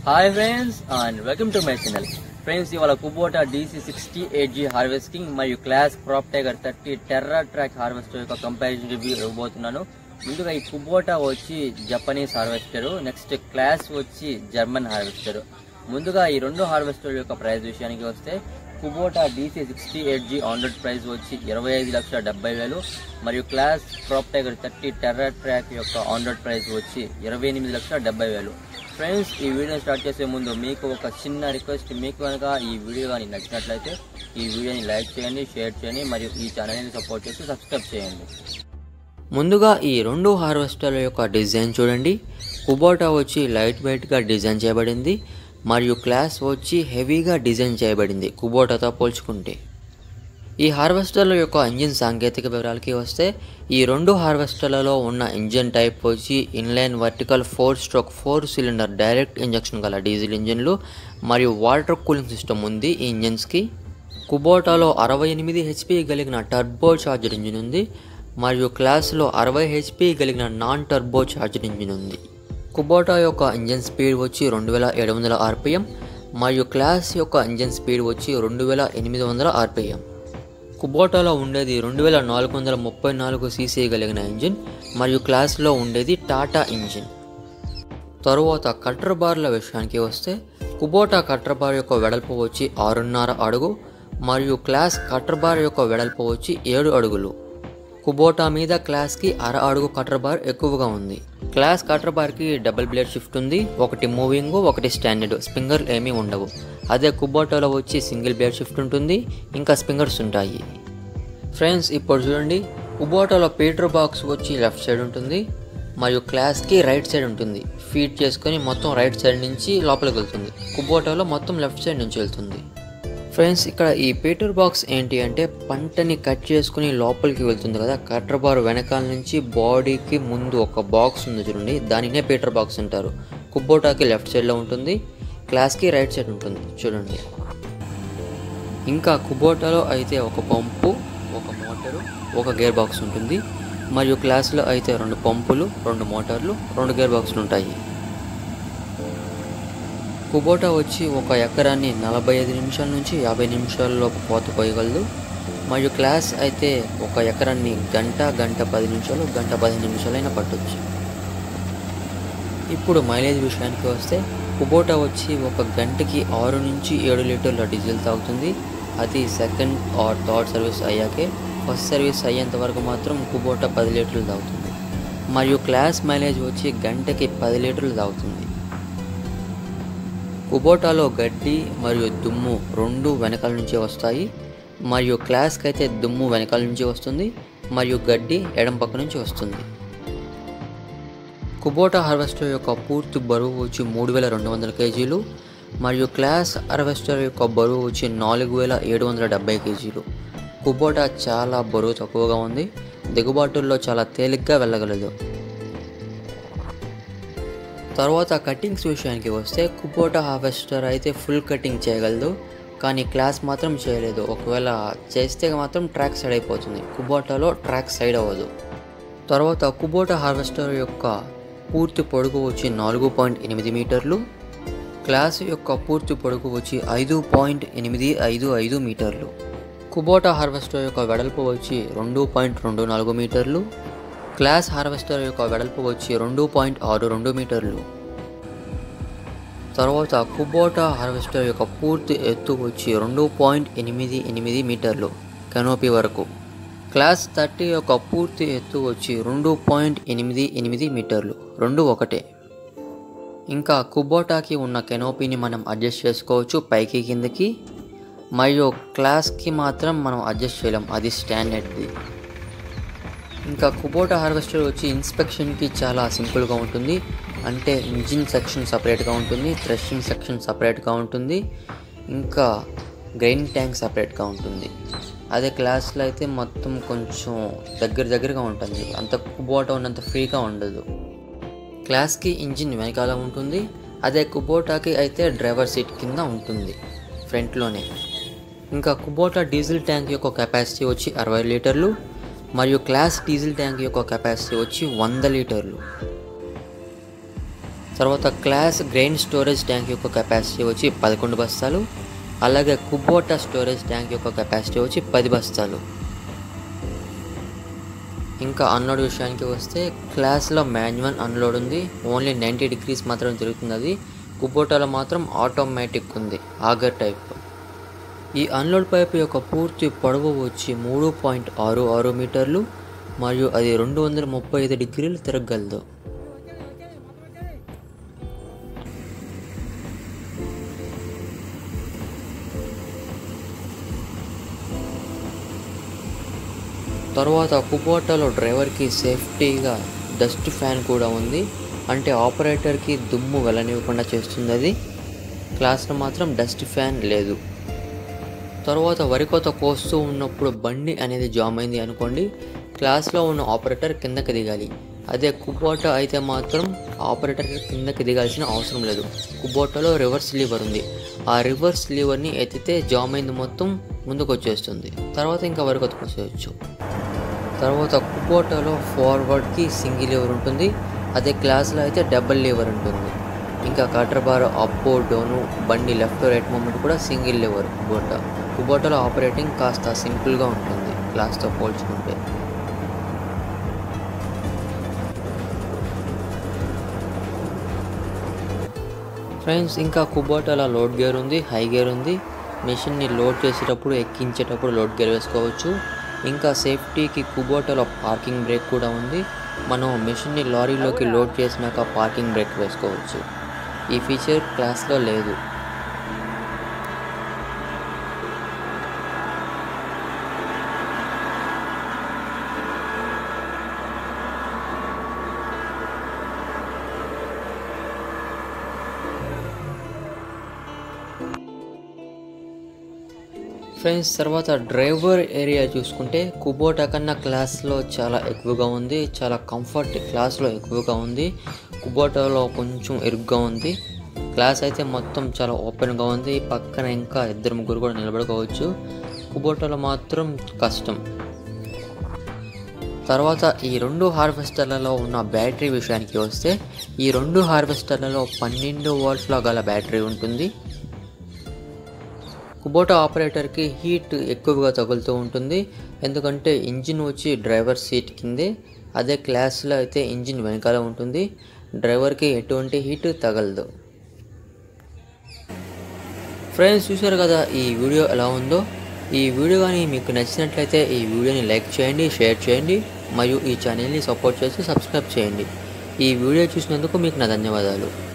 hi friends and welcome to my channel friends ఇవాళ Kubota DC sixty eight G harvesting మరియు Claas crop tiger thirty terra track harvester యొక్క comparison review ఇవ్వబోతున్నాను ముందుగా ఈ Kubota వచ్చి Japanese harvester next Claas వచ్చి German harvester ముందుగా ఈ రెండు హార్వెస్టర్ యొక్క ప్రైస్ విషయానికి వస్తే Kubota DC sixty eight G online price వచ్చి ఇరవై ఐదు లక్షల డెబ్బై వేలు మరియు Claas crop tiger thirty terra track యొక్క ఆన్లైన్ ప్రైస్ వచ్చి ఇరవై ఎనిమిది లక్షల డెబ్బై వేలు ఫ్రెండ్స్ ఈ వీడియో స్టార్ట్ చేసే ముందు మీకు ఒక చిన్న రిక్వెస్ట్ మీకు కనుక ఈ వీడియో కానీ నచ్చినట్లయితే ఈ వీడియోని లైక్ చేయండి షేర్ చేయండి మరియు ఈ ఛానల్ని సపోర్ట్ చేసి సబ్స్క్రైబ్ చేయండి ముందుగా ఈ రెండు హార్వెస్టర్ల యొక్క డిజైన్ చూడండి కుబోటా వచ్చి లైట్ వెయిట్గా డిజైన్ చేయబడింది మరియు క్లాస్ వచ్చి హెవీగా డిజైన్ చేయబడింది కుబోటాతో పోల్చుకుంటే ఈ హార్వెస్టర్ల యొక్క ఇంజిన్ సాంకేతిక వివరాలకి వస్తే ఈ రెండు హార్వెస్టర్లలో ఉన్న ఇంజిన్ టైప్ వచ్చి inline vertical four stroke four cylinder direct injection గల డీజిల్ ఇంజిన్లు మరియు వాటర్ కూలింగ్ సిస్టమ్ ఉంది ఈ ఇంజిన్స్కి కుబోటాలో అరవై ఎనిమిది హెచ్పి కలిగిన టర్బో చార్జర్ ఇంజిన్ ఉంది మరియు క్లాస్లో అరవై హెచ్పి కలిగిన నాన్ టర్బో చార్జర్ ఇంజిన్ ఉంది కుబోటా యొక్క ఇంజిన్ స్పీడ్ వచ్చి రెండు వేల ఏడు వందల ఆర్పిఎం మరియు క్లాస్ యొక్క ఇంజిన్ స్పీడ్ వచ్చి రెండు వేల ఎనిమిది వందల ఆర్పిఎం కుబోటాలో ఉండేది రెండు వేల నాలుగు వందల ముప్పై నాలుగు సీసీ కలిగిన ఇంజిన్ మరియు క్లాస్లో ఉండేది టాటా ఇంజిన్ తరువాత కట్టర్ బార్ల విషయానికి వస్తే కుబోటా కట్టర్ బార్ యొక్క వెడల్పు వచ్చి ఆరున్నర అడుగు మరియు క్లాస్ కట్టర్ బార్ యొక్క వెడల్పు వచ్చి ఏడు అడుగులు కుబోటా మీద క్లాస్కి అర అడుగు కట్టర్ బార్ ఎక్కువగా ఉంది క్లాస్ కట్టర్ బార్కి డబుల్ బ్లేడ్ షిఫ్ట్ ఉంది ఒకటి మూవింగ్ ఒకటి స్టాండర్డ్ స్పింగర్ ఏమీ ఉండవు అదే కుబోటాలో వచ్చి సింగిల్ బ్లేడ్ షిఫ్ట్ ఉంటుంది ఇంకా స్పింగర్స్ ఉంటాయి ఫ్రెండ్స్ ఇప్పుడు చూడండి కుబోటాలో పీటర్ బాక్స్ వచ్చి లెఫ్ట్ సైడ్ ఉంటుంది మరియు క్లాస్కి రైట్ సైడ్ ఉంటుంది ఫీడ్ చేసుకొని మొత్తం రైట్ సైడ్ నుంచి లోపలికి వెళ్తుంది కుబోటాలో మొత్తం లెఫ్ట్ సైడ్ నుంచి వెళ్తుంది ఫ్రెండ్స్ ఇక్కడ ఈ పీటర్ బాక్స్ ఏంటి అంటే పంటని కట్ చేసుకుని లోపలికి వెళ్తుంది కదా కట్టర్ బార్ వెనకాల నుంచి బాడీకి ముందు ఒక బాక్స్ ఉంది చూడండి దానినే పీటర్ బాక్స్ అంటారు కుబ్బోటాకి లెఫ్ట్ సైడ్లో ఉంటుంది క్లాస్కి రైట్ సైడ్ ఉంటుంది చూడండి ఇంకా కుబోటాలో అయితే ఒక పంపు ఒక మోటారు ఒక గేర్ బాక్స్ ఉంటుంది మరియు క్లాస్లో అయితే రెండు పంపులు రెండు మోటార్లు రెండు గేర్ బాక్సులు ఉంటాయి కుబోటా వచ్చి ఒక ఎకరాన్ని నలభై ఐదు నిమిషాల నుంచి యాభై నిమిషాలలోపు కోత కోయగలదు మరియు క్లాస్ అయితే ఒక ఎకరాన్ని గంట గంట పది నిమిషాలు గంట పదిహేను నిమిషాలైనా పట్టొచ్చు ఇప్పుడు మైలేజ్ విషయానికి వస్తే కుబోటా వచ్చి ఒక గంటకి ఆరు నుంచి ఏడు లీటర్ల డీజిల్ తాగుతుంది అది సెకండ్ ఆర్ థర్డ్ సర్వీస్ అయ్యాకే ఫస్ట్ సర్వీస్ అయ్యేంత వరకు మాత్రం కుబోటా పది లీటర్లు తాగుతుంది మరియు క్లాస్ మైలేజ్ వచ్చి గంటకి పది లీటర్లు తాగుతుంది కుబోటాలో గడ్డి మరియు దుమ్ము రెండు వెనకాల నుంచి వస్తాయి మరియు క్లాస్కి అయితే దుమ్ము వెనకాల నుంచి వస్తుంది మరియు గడ్డి ఎడం పక్క నుంచి వస్తుంది కుబోటా హార్వెస్టర్ యొక్క పూర్తి బరువు వచ్చి మూడు వేల రెండు వందల కేజీలు మరియు క్లాస్ హార్వెస్టర్ యొక్క బరువు వచ్చి నాలుగు వేల ఏడు వందల డెబ్బై కేజీలు కుబోటా చాలా బరువు తక్కువగా ఉంది దిగుబాటుల్లో చాలా తేలిగ్గా వెళ్ళగలదు తర్వాత కటింగ్స్ విషయానికి వస్తే కుబోటా హార్వెస్టర్ అయితే ఫుల్ కటింగ్ చేయగలదు కానీ క్లాస్ మాత్రం చేయలేదు ఒకవేళ చేస్తే మాత్రం ట్రాక్ సైడ్ అయిపోతుంది కుబోటాలో ట్రాక్ సైడ్ అవ్వదు తర్వాత కుబోటా హార్వెస్టర్ యొక్క పూర్తి పొడుగు వచ్చి నాలుగు పాయింట్ ఎనిమిది మీటర్లు క్లాస్ యొక్క పూర్తి పొడుగు వచ్చి ఐదు పాయింట్ ఎనిమిది ఐదు ఐదు మీటర్లు కుబోటా హార్వెస్టర్ యొక్క వెడల్పు వచ్చి రెండు పాయింట్ రెండు నాలుగు మీటర్లు క్లాస్ హార్వెస్టర్ యొక్క వెడల్పు వచ్చి రెండు పాయింట్ ఆరు రెండు మీటర్లు తర్వాత కుబోటా హార్వెస్టర్ యొక్క పూర్తి ఎత్తు వచ్చి రెండు పాయింట్ ఎనిమిది ఎనిమిది మీటర్లు కెనోపీ వరకు క్లాస్ థర్టీ యొక్క పూర్తి ఎత్తు వచ్చి రెండు పాయింట్ ఎనిమిది ఎనిమిది మీటర్లు రెండు ఒకటే ఇంకా కుబోటాకి ఉన్న కెనోపీని మనం అడ్జస్ట్ చేసుకోవచ్చు పైకి కిందకి మరియు క్లాస్కి మాత్రం మనం అడ్జస్ట్ చేయలేం అది స్టాండర్డ్ది ఇంకా కుబోటా హార్వెస్టర్ వచ్చి ఇన్స్పెక్షన్కి చాలా సింపుల్గా ఉంటుంది అంటే ఇంజిన్ సెక్షన్ సపరేట్గా ఉంటుంది థ్రెషింగ్ సెక్షన్ సపరేట్గా ఉంటుంది ఇంకా గ్రెయిన్ ట్యాంక్ సపరేట్గా ఉంటుంది అదే క్లాస్లో అయితే మొత్తం కొంచెం దగ్గర దగ్గరగా ఉంటుంది అంత కుబోటా ఉన్నంత ఫ్రీగా ఉండదు క్లాస్కి ఇంజిన్ వెనకాల ఉంటుంది అదే కుబోటాకి అయితే డ్రైవర్ సీట్ కింద ఉంటుంది ఫ్రంట్లోనే ఇంకా కుబోటా డీజిల్ ట్యాంక్ యొక్క కెపాసిటీ వచ్చి అరవై లీటర్లు మరియు క్లాస్ డీజిల్ ట్యాంక్ యొక్క కెపాసిటీ వచ్చి వంద లీటర్లు తర్వాత క్లాస్ గ్రెయిన్ స్టోరేజ్ ట్యాంక్ యొక్క కెపాసిటీ వచ్చి పదకొండు బస్తాలు అలాగే కుబోటా స్టోరేజ్ ట్యాంక్ యొక్క కెపాసిటీ వచ్చి పది బస్తాలు ఇంకా అన్లోడ్ విషయానికి వస్తే క్లాస్లో మాన్యువల్ అన్లోడ్ ఉంది ఓన్లీ నైంటీ డిగ్రీస్ మాత్రం తిరుగుతుంది అది కుబోటాలో మాత్రం ఆటోమేటిక్ ఉంది ఆగర్ టైప్ ఈ అన్లోడ్ పైప్ యొక్క పూర్తి పొడవు వచ్చి మూడు పాయింట్ ఆరు ఆరు మీటర్లు మరియు అది రెండు వందల ముప్పై ఐదు డిగ్రీలు తిరగగలదు తర్వాత కుబోటాలో డ్రైవర్కి సేఫ్టీగా డస్ట్ ఫ్యాన్ కూడా ఉంది అంటే ఆపరేటర్కి దుమ్ము వెళ్ళనివ్వకుండా చేస్తుంది అది క్లాస్లో మాత్రం డస్ట్ ఫ్యాన్ లేదు తర్వాత వరి కోత కోస్తూ ఉన్నప్పుడు బండి అనేది జామ్ అయింది అనుకోండి క్లాస్లో ఉన్న ఆపరేటర్ కిందకి దిగాలి అదే కుబోటా అయితే మాత్రం ఆపరేటర్ కిందకి దిగాల్సిన అవసరం లేదు కుబోటాలో రివర్స్ లీవర్ ఉంది ఆ రివర్స్ లీవర్ని ఎత్తితే జామ్ అయింది మొత్తం ముందుకు వచ్చేస్తుంది తర్వాత ఇంకా వరి కోత కోసేయచ్చు తర్వాత కుబోటాలో ఫార్వర్డ్కి సింగిల్ లివర్ ఉంటుంది అదే క్లాస్లో అయితే డబుల్ లివర్ ఉంటుంది ఇంకా కటర్ బార్ అప్ డౌను బండి లెఫ్ట్ రైట్ మూమెంట్ కూడా సింగిల్ లివర్ కుబోటా కుబోటాలో ఆపరేటింగ్ కాస్త సింపుల్గా ఉంటుంది క్లాస్తో పోల్చుకుంటే ఫ్రెండ్స్ ఇంకా కుబోటాలో లోడ్ గేర్ ఉంది హై గేర్ ఉంది మెషిన్ని లోడ్ చేసేటప్పుడు ఎక్కించేటప్పుడు లోడ్ గేర్ వేసుకోవచ్చు ఇంకా సేఫ్టీకి కుబోటాలో పార్కింగ్ బ్రేక్ కూడా ఉంది మనం మెషిన్ని లారీలోకి లోడ్ చేసినాక పార్కింగ్ బ్రేక్ వేసుకోవచ్చు ఈ ఫీచర్ క్లాస్లో లేదు ఫ్రెండ్స్ తర్వాత డ్రైవర్ ఏరియా చూసుకుంటే కుబోటా కన్నా క్లాస్లో చాలా ఎక్కువగా ఉంది చాలా కంఫర్ట్ క్లాస్లో ఎక్కువగా ఉంది కుబోటాలో కొంచెం ఇరుగ్గా ఉంది క్లాస్ అయితే మొత్తం చాలా ఓపెన్గా ఉంది పక్కన ఇంకా ఇద్దరు ముగ్గురు కూడా నిలబడుకోవచ్చు కుబోటాలో మాత్రం కష్టం తర్వాత ఈ రెండు హార్వెస్టర్లలో ఉన్న బ్యాటరీ విషయానికి వస్తే ఈ రెండు హార్వెస్టర్లలో పన్నెండు వోల్ట్ల గల బ్యాటరీ ఉంటుంది కుబోటా ఆపరేటర్కి హీట్ ఎక్కువగా తగులుతూ ఉంటుంది ఎందుకంటే ఇంజిన్ వచ్చి డ్రైవర్ సీట్ కిందే అదే క్లాస్లో అయితే ఇంజిన్ వెనకాల ఉంటుంది డ్రైవర్కి ఎటువంటి హీట్ తగలదు ఫ్రెండ్స్ చూశారు కదా ఈ వీడియో ఎలా ఉందో ఈ వీడియో కానీ మీకు నచ్చినట్లయితే ఈ వీడియోని లైక్ చేయండి షేర్ చేయండి మరియు ఈ ఛానల్ని సపోర్ట్ చేసి సబ్స్క్రైబ్ చేయండి ఈ వీడియో చూసినందుకు మీకు నా ధన్యవాదాలు